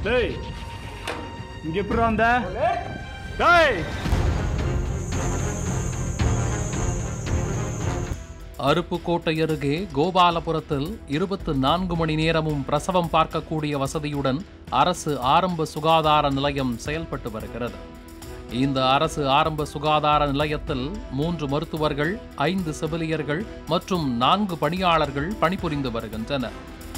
டேய் இங்க எப்படி வந்த டேய் அருப்புக்கோட்டை அருகே கோபாலபுரத்தில் இருபத்து நான்கு மணி நேரமும் பிரசவம் பார்க்கக்கூடிய வசதியுடன் அரசு ஆரம்ப சுகாதார நிலையம் செயல்பட்டு வருகிறது இந்த அரசு ஆரம்ப சுகாதார நிலையத்தில் மூன்று மருத்துவர்கள் ஐந்து செவிலியர்கள் மற்றும் நான்கு பணியாளர்கள் பணிபுரிந்து வருகின்றனர்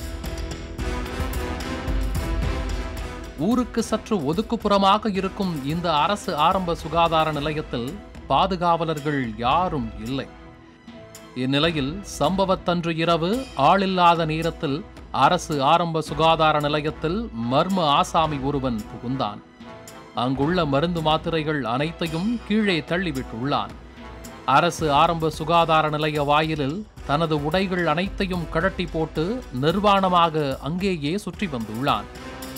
ஊருக்கு சற்று ஒதுக்குப்புறமாக இருக்கும் இந்த அரசு ஆரம்ப சுகாதார நிலையத்தில் பாதுகாவலர்கள் யாரும் இல்லை இந்நிலையில் சம்பவத்தன்று இரவு ஆளில்லாத நேரத்தில் அரசு ஆரம்ப சுகாதார நிலையத்தில் மர்ம ஆசாமி ஒருவன் புகுந்தான் அங்குள்ள மருந்து மாத்திரைகள் அனைத்தையும் கீழே தள்ளிவிட்டுள்ளான் அரசு ஆரம்ப சுகாதார நிலைய வாயிலில் தனது உடைகள் அனைத்தையும் கழட்டி போட்டு நிர்வாணமாக அங்கேயே சுற்றி வந்துள்ளான்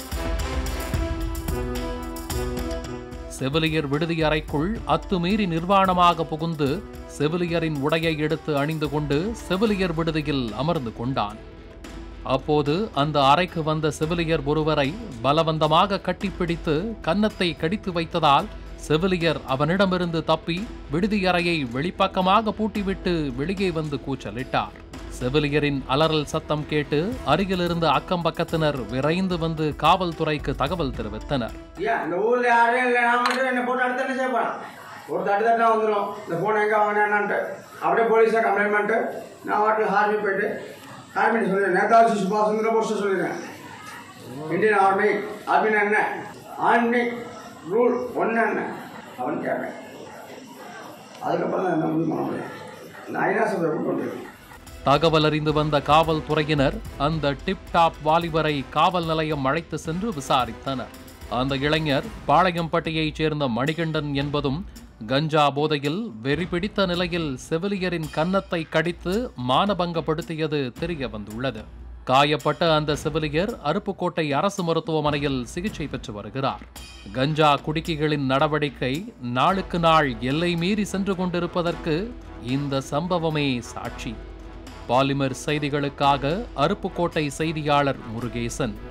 செவிலியர் விடுதி அறைக்குள் அத்துமீறி நிர்வாணமாக புகுந்து செவிலியரின் உடையை எடுத்து அணிந்து கொண்டு செவிலியர் விடுதியில் அமர்ந்து கொண்டான் அப்போது அந்த அறைக்கு வந்த செவிலியர் ஒருவரை பலவந்தமாக கட்டிப்பிடித்து கன்னத்தை கடித்து வைத்ததால் செவிலியர் அவனிடமிருந்து தப்பி விடுதி அறையை வெளிப்பக்கமாக பூட்டிவிட்டு வெளியே வந்து கூச்சலிட்டார் செவிலியரின் அலறல் சத்தம் கேட்டு அருகிலிருந்த அக்கம் பக்கத்தினர் விரைந்து வந்து காவல்துறைக்கு தகவல் தெரிவித்தனர் ஏன் இந்த ஊர்ல யாரும் இல்லை நான் மட்டும் என்ன போட்டு அடுத்து என்ன செய்ய போறேன் ஒரு தட்டு தட்டா வந்துடும் இந்த ஃபோன் எங்கே வாங்கினேன்னான்ட்டு அப்படியே போலீஸை கம்ப்ளைண்ட் பண்ணிட்டு நான் வாட்டில் ஹார்மி போயிட்டு ஹார்மி சொல்லிடுறேன் நேதாஜி சுபாஷ் சந்திர போஸ்ட் சொல்லிடுறேன் இந்தியன் ஆர்மி ஆர்மினா என்ன ஆர்மி ரூல் ஒன்று என்ன அவன் கேட்பேன் அதுக்கப்புறம் தான் என்ன முடிவு பண்ண முடியும் நான் ஐநா சபை கொண்டு தகவல் அறிந்து வந்த காவல்துறையினர் அந்த டிப் டாப் வாலிபரை காவல் நிலையம் அழைத்து சென்று விசாரித்தனர் அந்த இளைஞர் பாளையம்பட்டியைச் சேர்ந்த மணிகண்டன் என்பதும் கஞ்சா போதையில் வெறி பிடித்த நிலையில் செவிலியரின் கன்னத்தை கடித்து மானபங்கப்படுத்தியது தெரிய வந்துள்ளது காயப்பட்ட அந்த செவிலியர் அருப்புக்கோட்டை அரசு மருத்துவமனையில் சிகிச்சை பெற்று வருகிறார் கஞ்சா குடிக்கிகளின் நடவடிக்கை நாளுக்கு நாள் எல்லை மீறி சென்று கொண்டிருப்பதற்கு இந்த சம்பவமே சாட்சி பாலிமர் செய்திகளுக்காக அருப்புக்கோட்டை செய்தியாளர் முருகேசன்